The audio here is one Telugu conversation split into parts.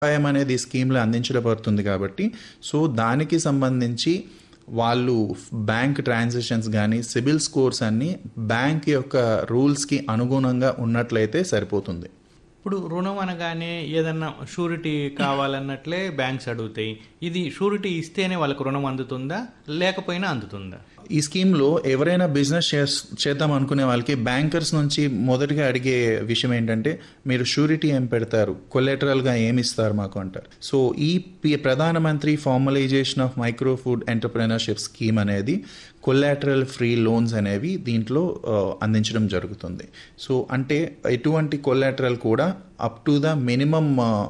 సహాయం అనేది ఈ స్కీమ్లో అందించబడుతుంది కాబట్టి సో దానికి సంబంధించి వాళ్ళు బ్యాంక్ ట్రాన్సాక్షన్స్ కానీ సిబిల్ స్కోర్స్ అన్ని బ్యాంక్ యొక్క రూల్స్కి అనుగుణంగా ఉన్నట్లయితే సరిపోతుంది ఇప్పుడు రుణం అనగానే ఏదన్నా షూరిటీ కావాలన్నట్లే బ్యాంక్స్ అడుగుతాయి ఇది షూరిటీ ఇస్తేనే వాళ్ళకు రుణం అందుతుందా లేకపోయినా అందుతుందా ఈ స్కీమ్లో ఎవరైనా బిజినెస్ చేద్దాం అనుకునే వాళ్ళకి బ్యాంకర్స్ నుంచి మొదటిగా అడిగే విషయం ఏంటంటే మీరు షూరిటీ ఏం పెడతారు కొలెటరల్గా ఏమి ఇస్తారు మాకు అంటారు సో ఈ పి- Pradhanmantri formalisation of micro food entrepreneurship scheme అనేది కొలాటరల్ ఫ్రీ లోన్స్ అనేవి దీంట్లో ఆ, అందించడం జరుగుతుంది సో అంటే ఎటువంటి కొలాటరల్ కూడా up to the minimum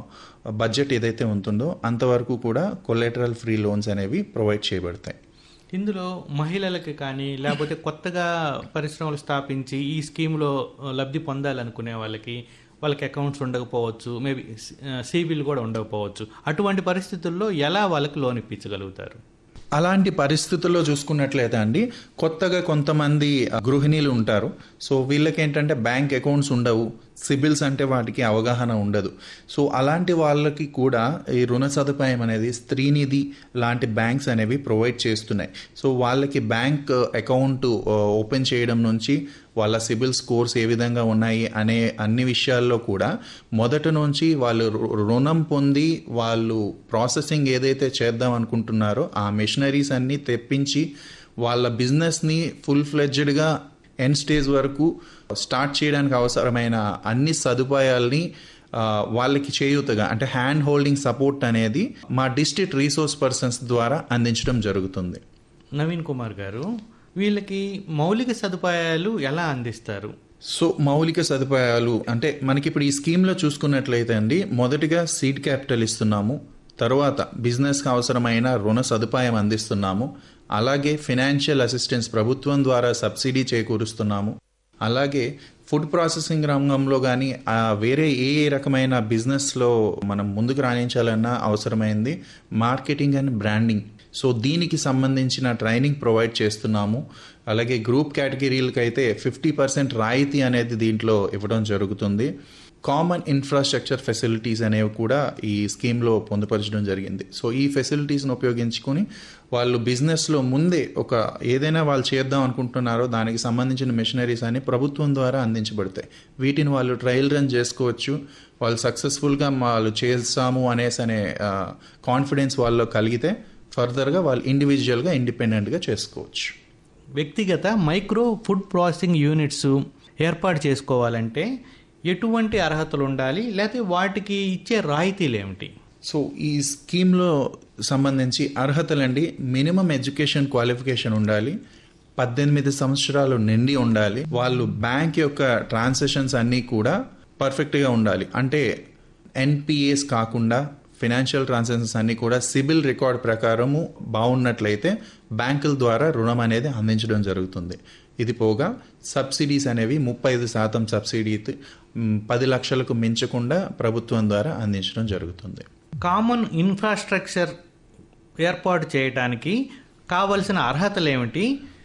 budget ఏదైతే ఉంటుందో అంతవరకు కూడా కొలాటరల్ ఫ్రీ లోన్స్ అనేవి ప్రొవైడ్ చేయబడతాయి ఇందులో మహిళలకి కానీ లేకపోతే కొత్తగా పరిశ్రమలు స్థాపించి ఈ స్కీమ్లో లబ్ధి పొందాలనుకునే వాళ్ళకి వాళ్ళకి అకౌంట్స్ ఉండకపోవచ్చు మేబీ సిబిల్ కూడా ఉండకపోవచ్చు అటువంటి పరిస్థితుల్లో ఎలా వాళ్ళకి లోన్ ఇప్పించగలుగుతారు అలాంటి పరిస్థితుల్లో చూసుకున్నట్లయితే అండి కొత్తగా కొంతమంది గృహిణీలు ఉంటారు సో వీళ్ళకి ఏంటంటే బ్యాంక్ అకౌంట్స్ ఉండవు సిబిల్స్ అంటే వాటికి అవగాహన ఉండదు సో అలాంటి వాళ్ళకి కూడా ఈ రుణ సదుపాయం అనేది స్త్రీనిధి లాంటి బ్యాంక్స్ అనేవి ప్రొవైడ్ చేస్తున్నాయి సో వాళ్ళకి బ్యాంక్ అకౌంట్ ఓపెన్ చేయడం నుంచి వాళ్ళ సిబిల్ స్కోర్స్ ఏ విధంగా ఉన్నాయి అనే అన్ని విషయాల్లో కూడా మొదట నుంచి వాళ్ళు రు- రుణం పొంది వాళ్ళు ప్రాసెసింగ్ ఏదైతే చేద్దాం అనుకుంటున్నారో ఆ మెషినరీస్ అన్నీ తెప్పించి వాళ్ళ బిజినెస్ని ఫుల్ ఫ్లెడ్జ్డ్గా ఎండ్ స్టేజ్ వరకు స్టార్ట్ చేయడానికి అవసరమైన అన్ని సదుపాయాల్ని ఆ, వాళ్ళకి చేయూతగా అంటే హ్యాండ్ హోల్డింగ్ సపోర్ట్ అనేది మా డిస్ట్రిక్ట్ రీసోర్స్ పర్సన్స్ ద్వారా అందించడం జరుగుతుంది నవీన్ కుమార్ గారు వీళ్ళకి మౌలిక సదుపాయాలు ఎలా అందిస్తారు సో మౌలిక సదుపాయాలు అంటే మనకి ఇప్పుడు ఈ స్కీమ్లో చూసుకున్నట్లయితే అండి మొదటిగా సీడ్ క్యాపిటల్ ఇస్తున్నాము తర్వాత బిజినెస్కి అవసరమైన రుణ సదుపాయం అందిస్తున్నాము అలాగే ఫినాన్షియల్ అసిస్టెన్స్ ప్రభుత్వం ద్వారా సబ్సిడీ చేకూరుస్తున్నాము అలాగే ఫుడ్ ప్రాసెసింగ్ రంగంలో కానీ వేరే ఏ ఏ రకమైన బిజినెస్లో మనం ముందుకు రాణించాలన్నా అవసరమైంది మార్కెటింగ్ అండ్ బ్రాండింగ్ సో దీనికి సంబంధించిన ట్రైనింగ్ ప్రొవైడ్ చేస్తున్నాము అలాగే గ్రూప్ కేటగిరీలకు అయితే ఫిఫ్టీ పర్సెంట్ రాయితీ అనేది దీంట్లో ఇవ్వడం జరుగుతుంది కామన్ ఇన్ఫ్రాస్ట్రక్చర్ ఫెసిలిటీస్ అనేవి కూడా ఈ స్కీమ్లో పొందుపరచడం జరిగింది సో ఈ ఫెసిలిటీస్ని ఉపయోగించుకొని వాళ్ళు బిజినెస్లో ముందే ఒక ఏదైనా వాళ్ళు చేద్దాం అనుకుంటున్నారో దానికి సంబంధించిన మెషినరీస్ అని ప్రభుత్వం ద్వారా అందించబడతాయి వీటిని వాళ్ళు ట్రయల్ రన్ చేసుకోవచ్చు వాళ్ళు సక్సెస్ఫుల్గా వాళ్ళు చేస్తాము అనేసి అనే కాన్ఫిడెన్స్ వాళ్ళలో కలిగితే ఫర్దర్గా వాళ్ళు ఇండివిజువల్గా ఇండిపెండెంట్గా చేసుకోవచ్చు వ్యక్తిగత మైక్రో ఫుడ్ ప్రాసెసింగ్ యూనిట్స్ ఏర్పాటు చేసుకోవాలంటే ఎటువంటి అర్హతలు ఉండాలి లేకపోతే వాటికి ఇచ్చే రాయితీలు ఏమిటి సో ఈ స్కీమ్లో సంబంధించి అర్హతలండి మినిమం ఎడ్యుకేషన్ క్వాలిఫికేషన్ ఉండాలి పద్దెనిమిది సంవత్సరాలు నిండి ఉండాలి వాళ్ళు బ్యాంక్ యొక్క ట్రాన్సాక్షన్స్ అన్నీ కూడా పర్ఫెక్ట్గా ఉండాలి అంటే ఎన్పిఎస్ కాకుండా ఫినాన్షియల్ ట్రాన్సాక్షన్స్ అన్నీ కూడా సిబిల్ రికార్డ్ ప్రకారము బాగున్నట్లయితే బ్యాంకుల ద్వారా రుణం అనేది అందించడం జరుగుతుంది ఇది పోగా సబ్సిడీస్ అనేవి ముప్పై ఐదు శాతం సబ్సిడీ మ్, పది లక్షలకు మించకుండా ప్రభుత్వం ద్వారా అందించడం జరుగుతుంది కామన్ ఇన్ఫ్రాస్ట్రక్చర్ ఏర్పాటు చేయడానికి కావలసిన అర్హతలు ఏమిటి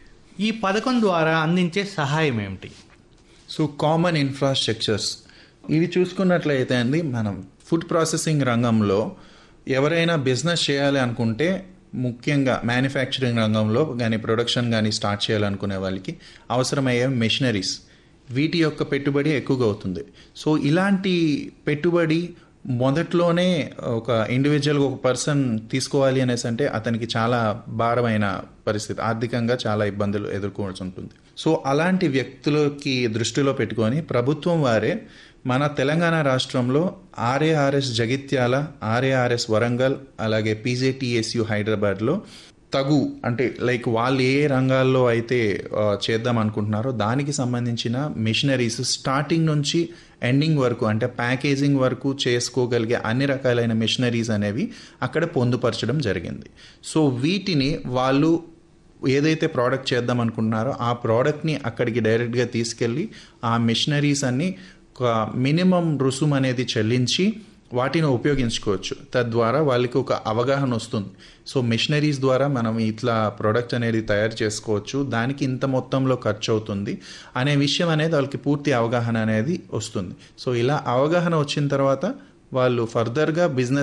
ఈ పథకం ద్వారా అందించే సహాయం ఏమిటి సో కామన్ ఇన్ఫ్రాస్ట్రక్చర్స్ ఇవి చూసుకున్నట్లయితే అండి మనం ఫుడ్ ప్రాసెసింగ్ రంగంలో ఎవరైనా బిజినెస్ చేయాలి అనుకుంటే ముఖ్యంగా మ్యానుఫ్యాక్చరింగ్ రంగంలో కానీ ప్రొడక్షన్ కానీ స్టార్ట్ చేయాలనుకునే వాళ్ళకి అవసరమయ్యే మెషినరీస్ వీటి యొక్క పెట్టుబడి ఎక్కువగా అవుతుంది సో ఇలాంటి పెట్టుబడి మొదట్లోనే ఒక ఇండివిజువల్గా ఒక పర్సన్ తీసుకోవాలి అనేసి అంటే అతనికి చాలా భారమైన పరిస్థితి ఆర్థికంగా చాలా ఇబ్బందులు ఎదుర్కోవాల్సి ఉంటుంది సో అలాంటి వ్యక్తులకి దృష్టిలో పెట్టుకొని ప్రభుత్వం వారే మన తెలంగాణ రాష్ట్రంలో ఆర్ఏఆర్ఎస్ జగిత్యాల ఆర్ఏఆర్ఎస్ వరంగల్ అలాగే పీజేటీఎస్యు హైదరాబాద్లో తగు అంటే లైక్ వాళ్ళు ఏ రంగాల్లో అయితే ఆ, చేద్దాం అనుకుంటున్నారో దానికి సంబంధించిన మిషనరీస్ స్టార్టింగ్ నుంచి ఎండింగ్ వరకు అంటే ప్యాకేజింగ్ వరకు చేసుకోగలిగే అన్ని రకాలైన మిషనరీస్ అనేవి అక్కడ పొందుపరచడం జరిగింది సో వీటిని వాళ్ళు ఏదైతే ప్రోడక్ట్ చేద్దాం అనుకుంటున్నారో ఆ ప్రోడక్ట్ని అక్కడికి డైరెక్ట్గా తీసుకెళ్ళి ఆ మిషనరీస్ అన్ని ఒక మినిమం రుసుము అనేది చెల్లించి వాటిని ఉపయోగించుకోవచ్చు తద్వారా వాళ్ళకి ఒక అవగాహన వస్తుంది సో మిషనరీస్ ద్వారా మనం ఇట్లా ప్రోడక్ట్ అనేది తయారు చేసుకోవచ్చు దానికి ఇంత మొత్తంలో ఖర్చు అవుతుంది అనే విషయం అనేది వాళ్ళకి పూర్తి అవగాహన అనేది వస్తుంది సో ఇలా అవగాహన వచ్చిన తర్వాత వాళ్ళు ఫర్దర్గా బిజినెస్